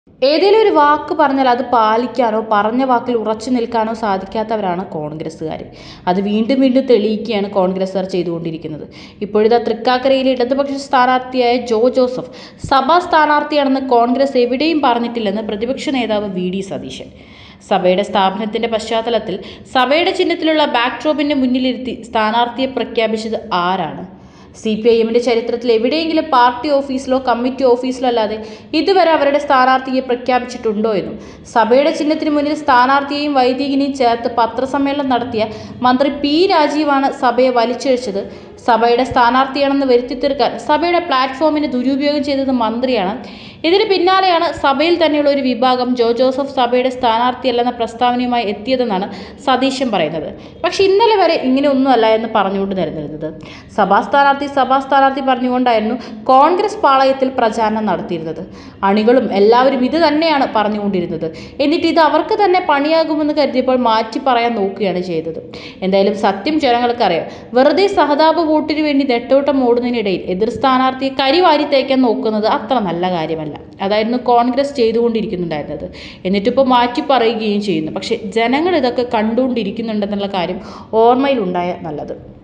ഏതെങ്കിലും ഒരു വാക്ക് പറഞ്ഞാൽ അത് പാലിക്കാനോ പറഞ്ഞ വാക്കിൽ ഉറച്ചു നിൽക്കാനോ സാധിക്കാത്തവരാണ് കോൺഗ്രസ്സുകാർ അത് വീണ്ടും വീണ്ടും തെളിയിക്കുകയാണ് കോൺഗ്രസ്സുകാർ ചെയ്തുകൊണ്ടിരിക്കുന്നത് ഇപ്പോഴിതാ തൃക്കാക്കരയിലെ ഇടതുപക്ഷ സ്ഥാനാർത്ഥിയായ ജോ ജോസഫ് സഭാ സ്ഥാനാർത്ഥിയാണെന്ന് കോൺഗ്രസ് എവിടെയും പറഞ്ഞിട്ടില്ലെന്ന് പ്രതിപക്ഷ നേതാവ് വി ഡി സതീശൻ സഭയുടെ സ്ഥാപനത്തിന്റെ പശ്ചാത്തലത്തിൽ സഭയുടെ ചിഹ്നത്തിലുള്ള ബാക്ക്ഡ്രോപ്പിന്റെ മുന്നിലിരുത്തി സ്ഥാനാർത്ഥിയെ പ്രഖ്യാപിച്ചത് ആരാണ് സി പി ഐ എമ്മിന്റെ ചരിത്രത്തിൽ എവിടെയെങ്കിലും പാർട്ടി ഓഫീസിലോ കമ്മിറ്റി ഓഫീസിലോ അല്ലാതെ ഇതുവരെ അവരുടെ സ്ഥാനാർത്ഥിയെ പ്രഖ്യാപിച്ചിട്ടുണ്ടോ എന്നും സഭയുടെ ചിഹ്നത്തിന് മുന്നിൽ സ്ഥാനാർത്ഥിയെയും വൈദികനെയും ചേർത്ത് പത്രസമ്മേളനം നടത്തിയ മന്ത്രി പി രാജീവാണ് സഭയെ വലിച്ചിഴച്ചത് സഭയുടെ സ്ഥാനാർത്ഥിയാണെന്ന് വരുത്തി തീർക്കാൻ സഭയുടെ പ്ലാറ്റ്ഫോമിന് ദുരുപയോഗം ചെയ്തത് മന്ത്രിയാണ് ഇതിന് പിന്നാലെയാണ് സഭയിൽ തന്നെയുള്ള ഒരു വിഭാഗം ജോ ജോസഫ് സഭയുടെ സ്ഥാനാർത്ഥിയല്ലെന്ന പ്രസ്താവനയുമായി എത്തിയതെന്നാണ് സതീശൻ പറയുന്നത് പക്ഷെ ഇന്നലെ വരെ ഇങ്ങനെ ഒന്നുമല്ല എന്ന് പറഞ്ഞുകൊണ്ട് നിരന്നിരുന്നത് സഭാ സ്ഥാനാർത്ഥി സഭാ സ്ഥാനാർത്ഥി പറഞ്ഞുകൊണ്ടായിരുന്നു കോൺഗ്രസ് പാളയത്തിൽ പ്രചാരണം നടത്തിയിരുന്നത് അണികളും എല്ലാവരും ഇത് തന്നെയാണ് പറഞ്ഞുകൊണ്ടിരുന്നത് എന്നിട്ട് ഇത് അവർക്ക് തന്നെ പണിയാകുമെന്ന് കരുതിയപ്പോൾ മാറ്റി പറയാൻ നോക്കുകയാണ് ചെയ്തത് എന്തായാലും സത്യം ജനങ്ങൾക്കറിയാം വെറുതെ സഹതാപ വോട്ടിന് വേണ്ടി നെട്ടോട്ടം ഓടുന്നതിനിടയിൽ എതിർ സ്ഥാനാർത്ഥിയെ കരിവാരി തേക്കാൻ നോക്കുന്നത് അത്ര നല്ല കാര്യമല്ല അതായിരുന്നു കോൺഗ്രസ് ചെയ്തുകൊണ്ടിരിക്കുന്നുണ്ടായിരുന്നത് എന്നിട്ടിപ്പോൾ മാറ്റി പറയുകയും ചെയ്യുന്നു പക്ഷേ ജനങ്ങൾ ഇതൊക്കെ കണ്ടുകൊണ്ടിരിക്കുന്നുണ്ടെന്നുള്ള കാര്യം ഓർമ്മയിലുണ്ടായ നല്ലത്